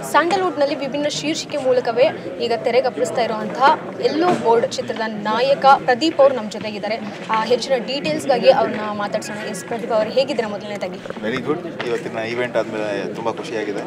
ಸ್ಯಾಂಡಲ್ವುಡ್ನಲ್ಲಿ ವಿಭಿನ್ನ ಶೀರ್ಷಿಕೆ ಮೂಲಕವೇ ಈಗ ತೆರೆಗಪ್ಪಿಸ್ತಾ ಇರುವಂತಹ ಎಲ್ಲೋ ಬೋರ್ಡ್ ಚಿತ್ರದ ನಾಯಕ ಪ್ರದೀಪ್ ಅವರು ನಮ್ಮ ಜೊತೆಗಿದ್ದಾರೆ ಆ, ಹೆಚ್ಚಿನ ಡೀಟೇಲ್ಸ್ಗಾಗಿ ಅವ್ರನ್ನ ಮಾತಾಡ್ಸೋಣ ಎಸ್ ಪ್ರದೀಪ್ ಅವರು ಹೇಗಿದ್ದಾರೆ ಮೊದಲನೇದಾಗಿ ವೆರಿ ಗುಡ್ ಇವತ್ತಿನ ಈವೆಂಟ್ ಆದಮೇಲೆ ತುಂಬ ಖುಷಿಯಾಗಿದೆ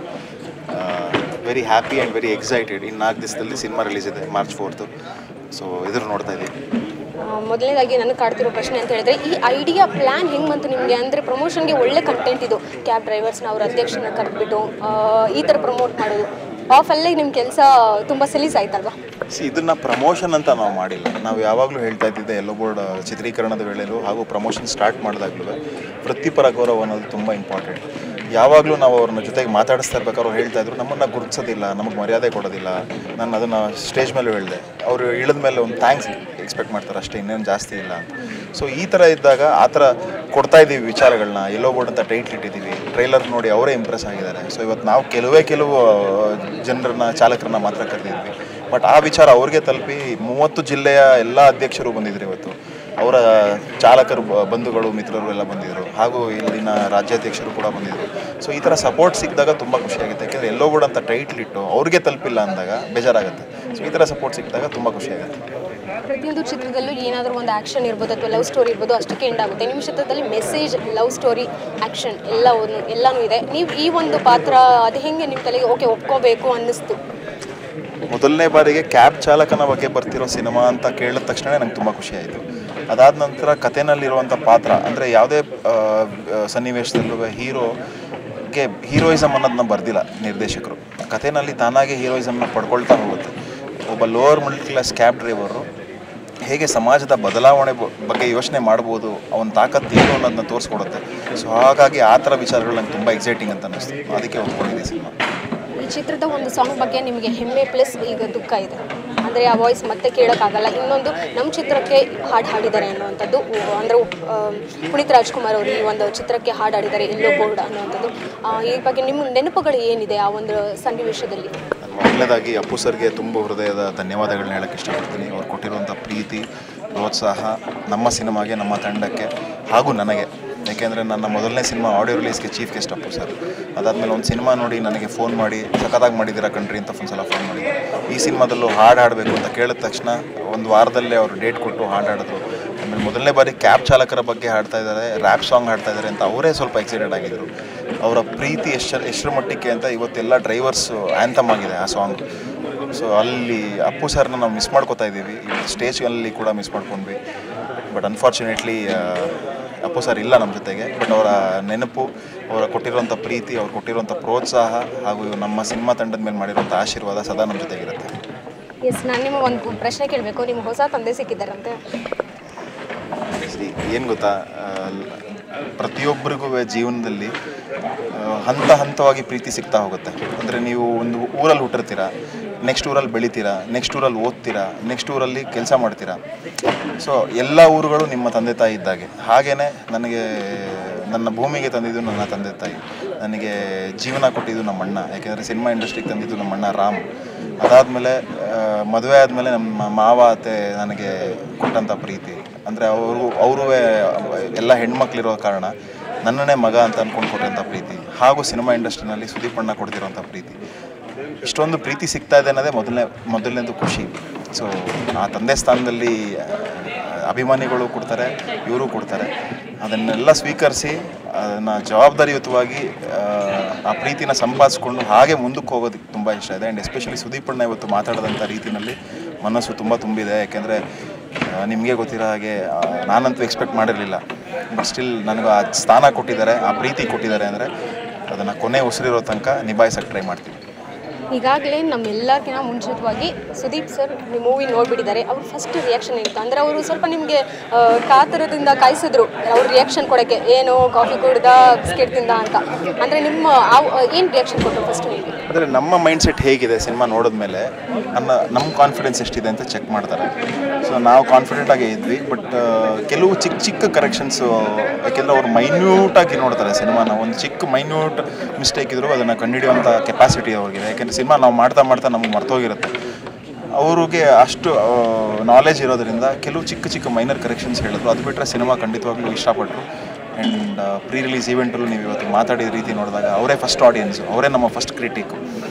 very happy and very excited ಇನ್ನು ನಾಲ್ಕು ದಿವಸದಲ್ಲಿ ಸಿನಿಮಾ ರಿಲೀಸ್ ಇದೆ ಮಾರ್ಚ್ ಫೋರ್ತು ಸೊ ಎದುರು ನೋಡ್ತಾ ಇದ್ದೀವಿ ಆ, ಮೊದಲನೇದಾಗಿ ನನಗೆ ಕಾಡ್ತಿರೋ ಪ್ರಶ್ನೆ ಅಂತ ಹೇಳಿದ್ರೆ ಈ ಐಡಿಯಾ ಪ್ಲಾನ್ ಹೆಂಗೆ ಬಂತು ನಿಮಗೆ ಅಂದರೆ ಪ್ರಮೋಷನ್ಗೆ ಒಳ್ಳೆ ಕಂಟೆಂಟ್ ಇದು ಕ್ಯಾಬ್ ಡ್ರೈವರ್ಸ್ನ ಅವ್ರ ಅಧ್ಯಕ್ಷನ ಕರೆದ್ಬಿಟ್ಟು ಆ, ಈ ಥರ ಪ್ರಮೋಟ್ ಮಾಡೋದು ಆಫ್ ಅಲ್ಲೇ ನಿಮ್ಮ ಕೆಲಸ ತುಂಬ ಸಲೀಸ್ ಆಯ್ತಲ್ವಾ ಸಿ ಇದನ್ನು ಪ್ರಮೋಷನ್ ಅಂತ ನಾವು ಮಾಡಿಲ್ಲ ನಾವು ಯಾವಾಗಲೂ ಹೇಳ್ತಾ ಇದ್ದಿದ್ದೆ ಎಲ್ಲೋ ಬೋರ್ಡ್ ಚಿತ್ರೀಕರಣದ ವೇಳೆಯಲ್ಲೂ ಹಾಗೂ ಪ್ರಮೋಷನ್ ಸ್ಟಾರ್ಟ್ ಮಾಡಿದಾಗಲೂ ವೃತ್ತಿಪರ ಗೌರವ ಅನ್ನೋದು ತುಂಬ ಇಂಪಾರ್ಟೆಂಟ್ ಯಾವಾಗಲೂ ನಾವು ಅವ್ರನ್ನ ಜೊತೆಗೆ ಮಾತಾಡಿಸ್ತಾ ಇರ್ಬೇಕಾದ್ರೆ ಅವ್ರು ಹೇಳ್ತಾ ಇದ್ರು ನಮ್ಮನ್ನು ಗುರುತಿಸೋದಿಲ್ಲ ನಮಗೆ ಮರ್ಯಾದೆ ಕೊಡೋದಿಲ್ಲ ನಾನು ಅದನ್ನು ಸ್ಟೇಜ್ ಮೇಲೆ ಹೇಳಿದೆ ಅವರು ಇಳಿದ ಮೇಲೆ ಒಂದು ಥ್ಯಾಂಕ್ಸ್ ಎಕ್ಸ್ಪೆಕ್ಟ್ ಮಾಡ್ತಾರೆ ಅಷ್ಟೇ ಇನ್ನೇನು ಜಾಸ್ತಿ ಇಲ್ಲ ಅಂತ ಸೊ ಈ ಥರ ಇದ್ದಾಗ ಆ ಥರ ಕೊಡ್ತಾ ಇದ್ದೀವಿ ವಿಚಾರಗಳನ್ನ ಎಲ್ಲೋ ಬೋರ್ಡ್ ಅಂತ ಟೈಟ್ಲ್ ಇಟ್ಟಿದ್ದೀವಿ ಟ್ರೈಲರ್ ನೋಡಿ ಅವರೇ ಇಂಪ್ರೆಸ್ ಆಗಿದ್ದಾರೆ ಸೊ ಇವತ್ತು ನಾವು ಕೆಲವೇ ಕೆಲವು ಜನರನ್ನ ಚಾಲಕರನ್ನ ಮಾತ್ರ ಕರೆದಿದ್ವಿ ಬಟ್ ಆ ವಿಚಾರ ಅವ್ರಿಗೆ ತಲುಪಿ ಮೂವತ್ತು ಜಿಲ್ಲೆಯ ಎಲ್ಲ ಅಧ್ಯಕ್ಷರು ಬಂದಿದ್ರು ಇವತ್ತು ಅವರ ಚಾಲಕರು ಬ- ಬಂಧುಗಳು ಮಿತ್ರರು ಎಲ್ಲ ಬಂದಿದ್ದರು ಹಾಗೂ ಇಲ್ಲಿನ ರಾಜ್ಯಾಧ್ಯಕ್ಷರು ಕೂಡ ಬಂದಿದ್ದರು ಸೊ ಈ ಥರ ಸಪೋರ್ಟ್ ಸಿಕ್ಕಿದಾಗ ತುಂಬ ಖುಷಿಯಾಗುತ್ತೆ ಯಾಕೆಂದರೆ ಎಲ್ಲೋ ಕೂಡ ಅಂತ ಟೈಟ್ಲ್ ಇಟ್ಟು ಅವ್ರಿಗೆ ತಲುಪಿಲ್ಲ ಅಂದಾಗ ಬೇಜಾರಾಗುತ್ತೆ ಸೊ ಈ ಥರ ಸಪೋರ್ಟ್ ಸಿಕ್ಕಿದಾಗ ತುಂಬ ಖುಷಿಯಾಗುತ್ತೆ ಪ್ರತಿಯೊಂದು ಚಿತ್ರದಲ್ಲೂ ಏನಾದರೂ ಒಂದು ಆ್ಯಕ್ಷನ್ ಇರ್ಬೋದು ಅಥವಾ ಲವ್ ಸ್ಟೋರಿ ಇರ್ಬೋದು ಅಷ್ಟಕ್ಕೆ ಎಂಡ್ ಆಗುತ್ತೆ ನಿಮ್ಮ ಚಿತ್ರದಲ್ಲಿ ಮೆಸೇಜ್ ಲವ್ ಸ್ಟೋರಿ ಆ್ಯಕ್ಷನ್ ಎಲ್ಲ ಒಂದು ಎಲ್ಲನೂ ಇದೆ ನೀವು ಈ ಒಂದು ಪಾತ್ರ ಅದು ಹೆಂಗೆ ನಿಮ್ಮ ತಲೆಗೆ ಓಕೆ ಒಪ್ಕೋಬೇಕು ಅನ್ನಿಸ್ತು ಮೊದಲನೇ ಬಾರಿಗೆ ಕ್ಯಾಬ್ ಚಾಲಕನ ಬಗ್ಗೆ ಬರ್ತಿರೋ ಸಿನಿಮಾ ಅಂತ ಕೇಳಿದ ತಕ್ಷಣ ನಂಗೆ ತುಂಬ ಖುಷಿ ಆಯಿತು ಅದಾದ ನಂತರ ಕಥೆನಲ್ಲಿರುವಂಥ ಪಾತ್ರ ಅಂದರೆ ಯಾವುದೇ ಆ, ಆ, ಸನ್ನಿವೇಶದಲ್ಲೂ ಹೀರೋಗೆ ಹೀರೋಯಿಸಮ್ ಅನ್ನೋದನ್ನ ಬರ್ದಿಲ್ಲ ನಿರ್ದೇಶಕರು ಕಥೆನಲ್ಲಿ ತಾನಾಗೆ ಹೀರೋಯಿಸಮ್ನ ಪಡ್ಕೊಳ್ತಾ ಹೋಗುತ್ತೆ ಒಬ್ಬ lower middle class cab driver ಹೇಗೆ ಸಮಾಜದ ಬದಲಾವಣೆ ಬ- ಬಗ್ಗೆ ಯೋಚನೆ ಮಾಡ್ಬೋದು ಅವನ ತಾಕತ್ತು ಏನು ಅನ್ನೋದನ್ನ ತೋರಿಸ್ಕೊಡುತ್ತೆ ಸೊ ಹಾಗಾಗಿ ಆ ಥರ ವಿಚಾರಗಳು ನಂಗೆ ತುಂಬ ಎಕ್ಸೈಟಿಂಗ್ ಅಂತ ಅನ್ನಿಸ್ತು ಅದಕ್ಕೆ ಒಪ್ಕೊಂಡಿದ್ದೆ ಸಿನಿಮಾ ಈ ಚಿತ್ರದ ಒಂದು ಸಾಂಗ್ ಬಗ್ಗೆ ನಿಮಗೆ ಹೆಮ್ಮೆ ಪ್ಲಸ್ ಈಗ ದುಃಖ ಇದೆ ಅಂದರೆ ಆ ವಾಯ್ಸ್ ಮತ್ತೆ ಕೇಳೋಕ್ಕಾಗಲ್ಲ ಇನ್ನೊಂದು ನಮ್ಮ ಚಿತ್ರಕ್ಕೆ ಹಾಡು ಹಾಡಿದ್ದಾರೆ ಅನ್ನುವಂಥದ್ದು ಉ- ಅಂದರೆ ಆ, ಪುನೀತ್ ರಾಜ್ಕುಮಾರ್ ಅವರು ಈ ಒಂದು ಚಿತ್ರಕ್ಕೆ ಹಾಡು ಹಾಡಿದ್ದಾರೆ ಎಲ್ಲೋ ಬೋರ್ಡ್ ಅನ್ನುವಂಥದ್ದು ಆ, ಈ ಬಗ್ಗೆ ನಿಮ್ಮ ನೆನಪುಗಳು ಏನಿದೆ ಆ ಒಂದು ಸನ್ನಿವೇಶದಲ್ಲಿ ನಾನು ಮೊದಲನೇದಾಗಿ ಅಪ್ಪು ಸರ್ಗೆ ತುಂಬ ಹೃದಯದ ಧನ್ಯವಾದಗಳನ್ನ ಹೇಳಕ್ಕೆ ಇಷ್ಟಪಡ್ತೀನಿ ಅವ್ರು ಕೊಟ್ಟಿರುವಂಥ ಪ್ರೀತಿ ಪ್ರೋತ್ಸಾಹ ನಮ್ಮ ಸಿನಿಮಾಗೆ ನಮ್ಮ ತಂಡಕ್ಕೆ ಹಾಗೂ ನನಗೆ ಯಾಕೆಂದರೆ ನನ್ನ ಮೊದಲನೇ ಸಿನಿಮಾ ಆಡಿಯೋ ರಿಲೀಸ್ಗೆ ಚೀಫ್ ಗೆಸ್ಟ್ ಅಪ್ಪು ಸರ್ ಅದಾದಮೇಲೆ ಒಂದು ಸಿನಿಮಾ ನೋಡಿ ನನಗೆ ಫೋನ್ ಮಾಡಿ ಸಖತ್ತಾಗಿ ಮಾಡಿದ್ದೀರಾ ಕಣ್ರಿ ಅಂತ ಒಂದು ಸಲ ಫೋನ್ ಮಾಡಿದ್ರು ಈ ಸಿನಿಮಾದಲ್ಲೂ ಹಾಡು ಹಾಡಬೇಕು ಅಂತ ಕೇಳಿದ ತಕ್ಷಣ ಒಂದು ವಾರದಲ್ಲೇ ಅವರು ಡೇಟ್ ಕೊಟ್ಟು ಹಾಡು ಹಾಡಿದ್ರು ಆಮೇಲೆ ಮೊದಲನೇ ಬಾರಿ ಕ್ಯಾಬ್ ಚಾಲಕರ ಬಗ್ಗೆ ಹಾಡ್ತಾ ಇದ್ದಾರೆ ರ್ಯಾಪ್ ಸಾಂಗ್ ಹಾಡ್ತಾ ಇದ್ದಾರೆ ಅಂತ ಅವರೇ ಸ್ವಲ್ಪ ಎಕ್ಸೈಟೆಡ್ ಆಗಿದ್ರು ಅವರ ಪ್ರೀತಿ ಎಷ್ಟರ ಎಷ್ಟರ ಮಟ್ಟಿಗೆ ಅಂತ ಇವತ್ತೆಲ್ಲ ಡ್ರೈವರ್ಸು ಆ್ಯಂಥಮ್ ಆಗಿದೆ ಆ ಸಾಂಗ್ ಸೊ ಅಲ್ಲಿ ಅಪ್ಪು ಸರ್ನ ನಾವು ಮಿಸ್ ಮಾಡ್ಕೋತಾ ಇದ್ದೀವಿ ಇವತ್ತು ಸ್ಟೇಜಲ್ಲಿ ಕೂಡ ಮಿಸ್ ಮಾಡ್ಕೊಂಡ್ವಿ ಬಟ್ ಅನ್ಫಾರ್ಚುನೇಟ್ಲಿ ಅಪ್ಪು ಸರ್ ಇಲ್ಲ ನಮ್ಮ ಜೊತೆಗೆ ಬಟ್ ಅವರ ನೆನಪು ಅವರ ಕೊಟ್ಟಿರುವಂಥ ಪ್ರೀತಿ ಅವ್ರು ಕೊಟ್ಟಿರುವಂಥ ಪ್ರೋತ್ಸಾಹ ಹಾಗೂ ನಮ್ಮ ಸಿನಿಮಾ ತಂಡದ ಮೇಲೆ ಮಾಡಿರುವಂಥ ಆಶೀರ್ವಾದ ಸದಾ ನಮ್ಮ ಜೊತೆಗಿರುತ್ತೆ ಎಸ್ ನಾನು ನಿಮಗೆ ಒಂದು ಪ್ರಶ್ನೆ ಕೇಳಬೇಕು ನಿಮ್ಮ ಹೊಸ ತಂದೆ ಸಿಕ್ಕಿದ್ದಾರಂತೆ ಏನು ಗೊತ್ತಾ ಆ, ಪ್ರತಿಯೊಬ್ಬರಿಗೂ ಜೀವನದಲ್ಲಿ ಆ, ಹಂತ ಹಂತವಾಗಿ ಪ್ರೀತಿ ಸಿಗ್ತಾ ಹೋಗುತ್ತೆ ಅಂದರೆ ನೀವು ಒಂದು ಊರಲ್ಲಿ ಹುಟ್ಟಿರ್ತೀರಾ ನೆಕ್ಸ್ಟ್ ಊರಲ್ಲಿ ಬೆಳಿತೀರಾ ನೆಕ್ಸ್ಟ್ ಊರಲ್ಲಿ ಓದ್ತೀರಾ ನೆಕ್ಸ್ಟ್ ಊರಲ್ಲಿ ಕೆಲಸ ಮಾಡ್ತೀರಾ ಸೊ ಎಲ್ಲ ಊರುಗಳು ನಿಮ್ಮ ತಂದೆ ತಾಯಿ ಇದ್ದಾಗೆ ಹಾಗೆಯೇ ನನಗೆ ನನ್ನ ಭೂಮಿಗೆ ತಂದಿದ್ದು ನನ್ನ ತಂದೆ ತಾಯಿ ನನಗೆ ಜೀವನ ಕೊಟ್ಟಿದ್ದು ನಮ್ಮ ಅಣ್ಣ ಯಾಕೆಂದರೆ ಸಿನಿಮಾ ಇಂಡಸ್ಟ್ರಿಗೆ ತಂದಿದ್ದು ನಮ್ಮ ಅಣ್ಣ ರಾಮ್ ಅದಾದಮೇಲೆ ಮದುವೆ ಆದಮೇಲೆ ನಮ್ಮ ಮಾವ ಅತ್ತೆ ನನಗೆ ಕೊಟ್ಟಂಥ ಪ್ರೀತಿ ಅಂದರೆ ಅವರು ಅವರೂ ಎಲ್ಲ ಹೆಣ್ಮಕ್ಳಿರೋ ಕಾರಣ ನನ್ನನ್ನೇ ಮಗ ಅಂತ ಅಂದ್ಕೊಂಡು ಕೊಟ್ಟಂಥ ಪ್ರೀತಿ ಹಾಗೂ ಸಿನಿಮಾ ಇಂಡಸ್ಟ್ರಿನಲ್ಲಿ ಸುದೀಪ್ ಅಣ್ಣ ಕೊಡ್ತಿರೋಂಥ ಪ್ರೀತಿ ಇಷ್ಟೊಂದು ಪ್ರೀತಿ ಸಿಗ್ತಾ ಇದೆ ಅನ್ನೋದೇ ಮೊದಲನೇ ಮೊದಲನೇದು ಖುಷಿ ಸೊ ಆ ತಂದೆ ಸ್ಥಾನದಲ್ಲಿ ಆ, ಅಭಿಮಾನಿಗಳು ಕೊಡ್ತಾರೆ ಇವರು ಕೊಡ್ತಾರೆ ಅದನ್ನೆಲ್ಲ ಸ್ವೀಕರಿಸಿ ಅದನ್ನು ಜವಾಬ್ದಾರಿಯುತವಾಗಿ ಆ, ಆ ಪ್ರೀತಿನ ಸಂಪಾದಿಸ್ಕೊಂಡು ಹಾಗೆ ಮುಂದಕ್ಕೆ ಹೋಗೋದಕ್ಕೆ ತುಂಬ ಇಷ್ಟ ಇದೆ ಆ್ಯಂಡ್ ಎಸ್ಪೆಷಲಿ ಸುದೀಪಣ್ಣ ಇವತ್ತು ಮಾತಾಡಿದಂಥ ರೀತಿಯಲ್ಲಿ ಮನಸ್ಸು ತುಂಬ ತುಂಬಿದೆ ಯಾಕೆಂದರೆ ನಿಮಗೆ ಗೊತ್ತಿರೋ ಹಾಗೆ ಆ, ನಾನಂತೂ ಎಕ್ಸ್ಪೆಕ್ಟ್ ಮಾಡಿರಲಿಲ್ಲ ಬಟ್ ಸ್ಟಿಲ್ ನನಗೆ ಆ ಸ್ಥಾನ ಕೊಟ್ಟಿದ್ದಾರೆ ಆ ಪ್ರೀತಿ ಕೊಟ್ಟಿದ್ದಾರೆ ಅಂದರೆ ಅದನ್ನು ಕೊನೆ ಉಸಿರಿರೋ ತನಕ ನಿಭಾಯಿಸೋಕ್ಕೆ ಟ್ರೈ ಮಾಡ್ತೀನಿ ಈಗಾಗಲೇ ನಮ್ಮೆಲ್ಲರಿಗಿಂತ ಮುಂಚಿತವಾಗಿ ಸುದೀಪ್ ಸರ್ ನಿಮ್ಮ ಮೂವಿ ನೋಡ್ಬಿಟ್ಟಿದ್ದಾರೆ ಅವ್ರ ಫಸ್ಟ್ ರಿಯಾಕ್ಷನ್ ಇತ್ತು ಅಂದರೆ ಅವರು ಸ್ವಲ್ಪ ನಿಮಗೆ ಕಾತರದಿಂದ ಕಾಯಿಸಿದ್ರು ಅವ್ರ ರಿಯಾಕ್ಷನ್ ಕೊಡೋಕ್ಕೆ ಏನು ಕಾಫಿ ಕುಡ್ದ ಬಿಸ್ಕೆಟ್ ತಿಂದ ಅಂತ ಅಂದರೆ ನಿಮ್ಮ ಏನು ರಿಯಾಕ್ಷನ್ ಕೊಟ್ಟರು ಫಸ್ಟ್ ನಿಮಗೆ ಅಂದರೆ ನಮ್ಮ ಮೈಂಡ್ ಸೆಟ್ ಹೇಗಿದೆ ಸಿನಿಮಾ ನೋಡಿದ್ಮೇಲೆ ನನ್ನ ನಮ್ಮ ಕಾನ್ಫಿಡೆನ್ಸ್ ಎಷ್ಟಿದೆ ಅಂತ ಚೆಕ್ ಮಾಡ್ತಾರೆ ಸೊ ನಾವು ಕಾನ್ಫಿಡೆಂಟ್ ಆಗೇ ಇದ್ವಿ ಬಟ್ ಕೆಲವು ಚಿಕ್ಕ ಚಿಕ್ಕ ಕರೆಕ್ಷನ್ಸು ಯಾಕೆಂದರೆ ಅವ್ರು ಮೈನ್ಯೂಟಾಗಿ ನೋಡ್ತಾರೆ ಸಿನಿಮಾನ ಒಂದು ಚಿಕ್ಕ ಮೈನ್ಯೂಟ್ ಮಿಸ್ಟೇಕ್ ಇದ್ದರೂ ಅದನ್ನು ಕಂಡುಹಿಡಿಯುವಂಥ ಕೆಪಾಸಿಟಿ ಅವ್ರಿಗಿದೆ ಯಾಕೆಂದರೆ ಸಿನಿಮಾ ನಾವು ಮಾಡ್ತಾ ಮಾಡ್ತಾ ನಮಗೆ ಮರ್ತೋಗಿರುತ್ತೆ ಅವ್ರಿಗೆ ಅಷ್ಟು ನಾಲೆಜ್ ಇರೋದ್ರಿಂದ ಕೆಲವು ಚಿಕ್ಕ ಚಿಕ್ಕ ಮೈನರ್ ಕರೆಕ್ಷನ್ಸ್ ಹೇಳಿದ್ರು ಅದು ಬಿಟ್ಟರೆ ಸಿನಿಮಾ ಖಂಡಿತವಾಗ್ಲೂ ಇಷ್ಟಪಟ್ಟರು ಆ್ಯಂಡ್ ಪ್ರೀ ರಿಲೀಸ್ ಈವೆಂಟಲ್ಲೂ ನೀವು ಇವತ್ತು ಮಾತಾಡಿದ ರೀತಿ ನೋಡಿದಾಗ ಅವರೇ ಫಸ್ಟ್ ಆಡಿಯನ್ಸು ಅವರೇ ನಮ್ಮ ಫಸ್ಟ್ ಕ್ರಿಟಿಕ್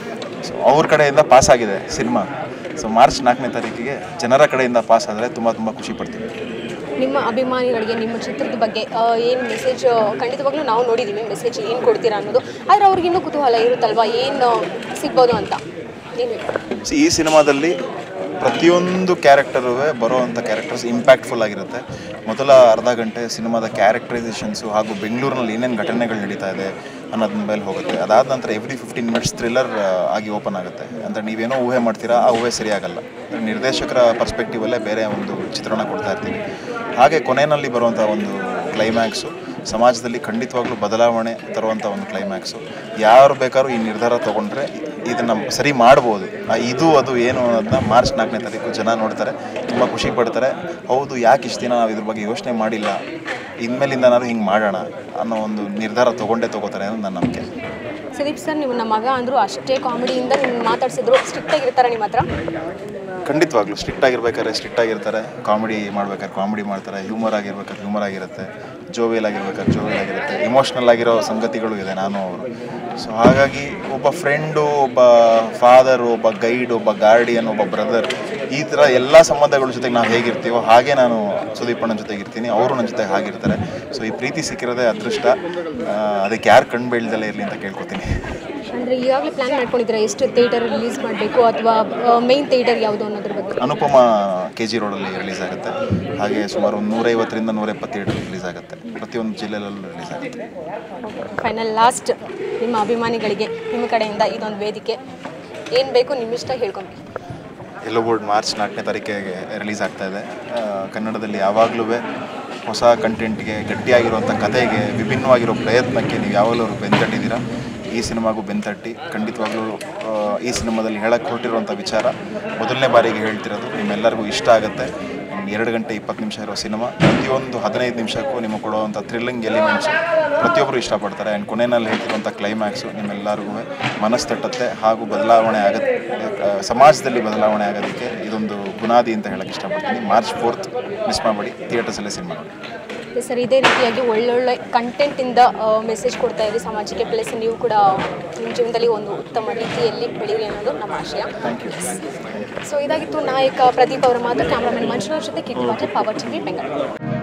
ಸೊ ಅವ್ರ ಕಡೆಯಿಂದ ಪಾಸ್ ಆಗಿದೆ ಸಿನಿಮಾ ಸೊ ಮಾರ್ಚ್ ನಾಲ್ಕನೇ ತಾರೀಕಿಗೆ ಜನರ ಕಡೆಯಿಂದ ಪಾಸ್ ಆದರೆ ತುಂಬ ತುಂಬ ಖುಷಿ ಪಡ್ತೀವಿ ನಿಮ್ಮ ಅಭಿಮಾನಿಗಳಿಗೆ ನಿಮ್ಮ ಚಿತ್ರದ ಬಗ್ಗೆ ಏನು ಮೆಸೇಜ್ ಖಂಡಿತವಾಗ್ಲೂ ನಾವು ನೋಡಿದ್ದೀವಿ ಮೆಸೇಜ್ ಏನು ಕೊಡ್ತೀರಾ ಅನ್ನೋದು ಆದರೆ ಅವ್ರಿಗೆ ಇನ್ನೂ ಕುತೂಹಲ ಇರುತ್ತಲ್ವಾ ಏನು ಸಿಗ್ಬೋದು ಅಂತ ಏನು ಹೇಳ್ತೀರಾ? ಸೊ ಈ ಸಿನಿಮಾದಲ್ಲಿ ಪ್ರತಿಯೊಂದು ಕ್ಯಾರೆಕ್ಟರೂ ಬರುವಂಥ ಕ್ಯಾರೆಕ್ಟರ್ಸ್ ಇಂಪ್ಯಾಕ್ಟ್ಫುಲ್ ಆಗಿರುತ್ತೆ ಮೊದಲ ಅರ್ಧ ಗಂಟೆ ಸಿನಿಮಾದ ಕ್ಯಾರೆಕ್ಟರೈಸೇಷನ್ಸು ಹಾಗೂ ಬೆಂಗಳೂರಿನಲ್ಲಿ ಏನೇನು ಘಟನೆಗಳು ನಡೀತಾ ಇದೆ ಅನ್ನೋದ್ರ ಮೇಲೆ ಹೋಗುತ್ತೆ ಅದಾದ ನಂತರ ಎವ್ರಿ ಫಿಫ್ಟೀನ್ ಮಿನಿಟ್ಸ್ ಥ್ರಿಲ್ಲರ್ ಆಗಿ ಓಪನ್ ಆಗುತ್ತೆ ಅಂದರೆ ನೀವೇನೋ ಊಹೆ ಮಾಡ್ತೀರಾ ಆ ಊಹೆ ಸರಿಯಾಗಲ್ಲ ಅಂದ್ರೆ ನಿರ್ದೇಶಕರ ಪರ್ಸ್ಪೆಕ್ಟಿವಲ್ಲೇ ಬೇರೆ ಒಂದು ಚಿತ್ರಣ ಕೊಡ್ತಾ ಇರ್ತೀವಿ ಹಾಗೆ ಕೊನೆಯಲ್ಲಿ ಬರುವಂಥ ಒಂದು ಕ್ಲೈಮ್ಯಾಕ್ಸು ಸಮಾಜದಲ್ಲಿ ಖಂಡಿತವಾಗ್ಲೂ ಬದಲಾವಣೆ ತರುವಂಥ ಒಂದು ಕ್ಲೈಮ್ಯಾಕ್ಸು ಯಾರು ಬೇಕಾದ್ರೂ ಈ ನಿರ್ಧಾರ ತೊಗೊಂಡ್ರೆ ಇದನ್ನು ಸರಿ ಮಾಡ್ಬೋದು ಆ ಇದು ಅದು ಏನು ಅನ್ನೋದನ್ನ ಮಾರ್ಚ್ ನಾಲ್ಕನೇ ತಾರೀಕು ಜನ ನೋಡ್ತಾರೆ ತುಂಬ ಖುಷಿ ಪಡ್ತಾರೆ ಹೌದು ಯಾಕೆ ಇಷ್ಟು ದಿನ ನಾವು ಇದ್ರ ಬಗ್ಗೆ ಯೋಚನೆ ಮಾಡಿಲ್ಲ ಇನ್ಮೇಲಿಂದ ನಾನು ಹಿಂಗೆ ಮಾಡೋಣ ಅನ್ನೋ ಒಂದು ನಿರ್ಧಾರ ತೊಗೊಂಡೇ ತೊಗೋತಾರೆ ಅನ್ನೋದು ನನ್ನ ನಂಬಿಕೆ ಸುದೀಪ್ ಸರ್ ನೀವು ನಮ್ಮ ಮಗ ಅಂದರು ಅಷ್ಟೇ ಕಾಮಿಡಿಯಿಂದ ನಿಮ್ಮ ಮಾತಾಡ್ಸಿದ್ರು ಸ್ಟ್ರಿಕ್ಟ್ ಆಗಿರ್ತಾರ ನಿಮ್ಮ ಹತ್ರ ಖಂಡಿತವಾಗ್ಲೂ ಸ್ಟ್ರಿಕ್ಟ್ ಆಗಿರ್ಬೇಕಾದ್ರೆ ಸ್ಟ್ರಿಕ್ಟ್ ಆಗಿರ್ತಾರೆ ಕಾಮಿಡಿ ಮಾಡ್ಬೇಕಾದ್ರೆ ಕಾಮಿಡಿ ಮಾಡ್ತಾರೆ ಹ್ಯೂಮರ್ ಆಗಿರ್ಬೇಕಾದ್ರೆ ಹ್ಯೂಮರ್ ಆಗಿರುತ್ತೆ ಜೋವಿಯಲ್ ಆಗಿರ್ಬೇಕಾದ್ರೆ ಜೋವಿಯಲ್ ಆಗಿರುತ್ತೆ ಇಮೋಷ್ನಲ್ ಆಗಿರೋ ಸಂಗತಿಗಳು ಇದೆ ನಾನು ಅವರು ಸೊ ಹಾಗಾಗಿ ಒಬ್ಬ ಫ್ರೆಂಡು ಒಬ್ಬ ಫಾದರು ಒಬ್ಬ ಗೈಡ್ ಒಬ್ಬ ಗಾರ್ಡಿಯನ್ ಒಬ್ಬ ಬ್ರದರ್ ಈ ಥರ ಎಲ್ಲ ಸಂಬಂಧಗಳ ಜೊತೆಗೆ ನಾವು ಹೇಗಿರ್ತೀವೋ ಹಾಗೆ ನಾನು ಸುದೀಪಣ್ಣನ ಜೊತೆಗೆ ಇರ್ತೀನಿ ಅವರು ನನ್ನ ಜೊತೆಗೆ ಹಾಗಿರ್ತಾರೆ ಸೊ ಈ ಪ್ರೀತಿ ಸಿಕ್ಕಿರೋದೇ ಅದೃಷ್ಟ ಆ, ಅದಕ್ಕೆ ಯಾರು ಕಣ್ಣು ಬೀಳ್ದಲ್ಲೇ ಇರಲಿ ಅಂತ ಕೇಳ್ಕೊತೀನಿ ಅಂದರೆ ಈಗಾಗಲೇ ಪ್ಲ್ಯಾನ್ ಮಾಡ್ಕೊಂಡಿದ್ದೀರಾ ಎಷ್ಟು ಥಿಯೇಟರ್ ರಿಲೀಸ್ ಮಾಡಬೇಕು ಅಥವಾ ಮೇನ್ ಥಿಯೇಟರ್ ಯಾವುದು ಅನ್ನೋದ್ರ ಬಗ್ಗೆ ಅನುಪಮ ಕೆ ಜಿ ರೋಡಲ್ಲಿ ರಿಲೀಸ್ ಆಗುತ್ತೆ ಹಾಗೆ ಸುಮಾರು ಒಂದು ನೂರೈವತ್ತರಿಂದ ನೂರ ಎಪ್ಪತ್ತು ಥಿಯೇಟರ್ ರಿಲೀಸ್ ಆಗುತ್ತೆ ಪ್ರತಿಯೊಂದು ಜಿಲ್ಲೆಯಲ್ಲೂ ರಿಲೀಸ್ ಆಗುತ್ತೆ ಫೈನಲ್ ಲಾಸ್ಟ್ ನಿಮ್ಮ ಅಭಿಮಾನಿಗಳಿಗೆ ನಿಮ್ಮ ಕಡೆಯಿಂದ ಇದೊಂದು ವೇದಿಕೆ ಏನು ಬೇಕು ನಿಮ್ಮಿಷ್ಟ ಹೇಳ್ಕೊಂಬಿ ಎಲ್ಲೋ ಬೋರ್ಡ್ ಮಾರ್ಚ್ ನಾಲ್ಕನೇ ತಾರೀಕಿಗೆ ರಿಲೀಸ್ ಆಗ್ತಾ ಇದೆ ಆ, ಕನ್ನಡದಲ್ಲಿ ಯಾವಾಗಲೂ ಹೊಸ ಕಂಟೆಂಟ್ಗೆ ಗಟ್ಟಿಯಾಗಿರುವಂಥ ಕಥೆಗೆ ವಿಭಿನ್ನವಾಗಿರೋ ಪ್ರಯತ್ನಕ್ಕೆ ನೀವು ಯಾವಾಗಲೂ ಬೆಂತಟ್ಟಿದ್ದೀರಾ ಈ ಸಿನಿಮಾಗೂ ಬೆಂತಟ್ಟಿ ಖಂಡಿತವಾಗ್ಲೂ ಆ, ಈ ಸಿನಿಮಾದಲ್ಲಿ ಹೇಳಕ್ಕೆ ಹೊರಟಿರುವಂಥ ವಿಚಾರ ಮೊದಲನೇ ಬಾರಿಗೆ ಹೇಳ್ತಿರೋದು ನಿಮ್ಮೆಲ್ಲರಿಗೂ ಇಷ್ಟ ಆಗುತ್ತೆ ಒಂದು ಎರಡು ಗಂಟೆ ಇಪ್ಪತ್ತು ನಿಮಿಷ ಇರೋ ಸಿನಿಮಾ ಪ್ರತಿಯೊಂದು ಹದಿನೈದು ನಿಮಿಷಕ್ಕೂ ನಿಮಗೆ ಕೊಡುವಂಥ ಥ್ರಿಲ್ಲಿಂಗ್ ಎಲಿಮೆಂಟ್ಸು ಪ್ರತಿಯೊಬ್ಬರು ಇಷ್ಟಪಡ್ತಾರೆ ಆ್ಯಂಡ್ ಕೊನೆಯಲ್ಲಿ ಹೇಳ್ತಿರುವಂಥ ಕ್ಲೈಮ್ಯಾಕ್ಸು ನಿಮ್ಮೆಲ್ಲರಿಗೂ ಮನಸ್ಸು ತಟ್ಟತ್ತೆ ಹಾಗೂ ಬದಲಾವಣೆ ಆಗತ್ತೆ ಆ, ಸಮಾಜದಲ್ಲಿ ಬದಲಾವಣೆ ಆಗೋದಕ್ಕೆ ಇದೊಂದು ಬುನಾದಿ ಅಂತ ಹೇಳಕ್ಕೆ ಇಷ್ಟಪಡ್ತೀನಿ ಮಾರ್ಚ್ ಫೋರ್ತ್ ಮಿಸ್ ಮಾಡಬೇಡಿ ಥಿಯೇಟರ್ಸಲ್ಲೇ ಸಿನಿಮಾ ನೋಡಿ ಸರ್ ಇದೇ ರೀತಿಯಾಗಿ ಒಳ್ಳೊಳ್ಳೆ ಕಂಟೆಂಟಿಂದ ಮೆಸೇಜ್ ಕೊಡ್ತಾ ಇರಿ ಸಮಾಜಕ್ಕೆ ಪ್ಲಸ್ ನೀವು ಕೂಡ ನಿಮ್ಮ ಜೀವನದಲ್ಲಿ ಒಂದು ಉತ್ತಮ ರೀತಿಯಲ್ಲಿ ಬೆಳೀರಿ ಅನ್ನೋದು ನಮ್ಮ ಆಶಯ ಸೊ ಇದಾಗಿತ್ತು ನಾಯಕ ಪ್ರದೀಪ್ ಅವರ ಮಾತು ಕ್ಯಾಮ್ರಾಮನ್ ಮಂಜುನಾಥ್ ಜೊತೆ ಕಿಕ್ಕಿ ಪವರ್ ಟಿವಿ ಬೆಂಗಳೂರು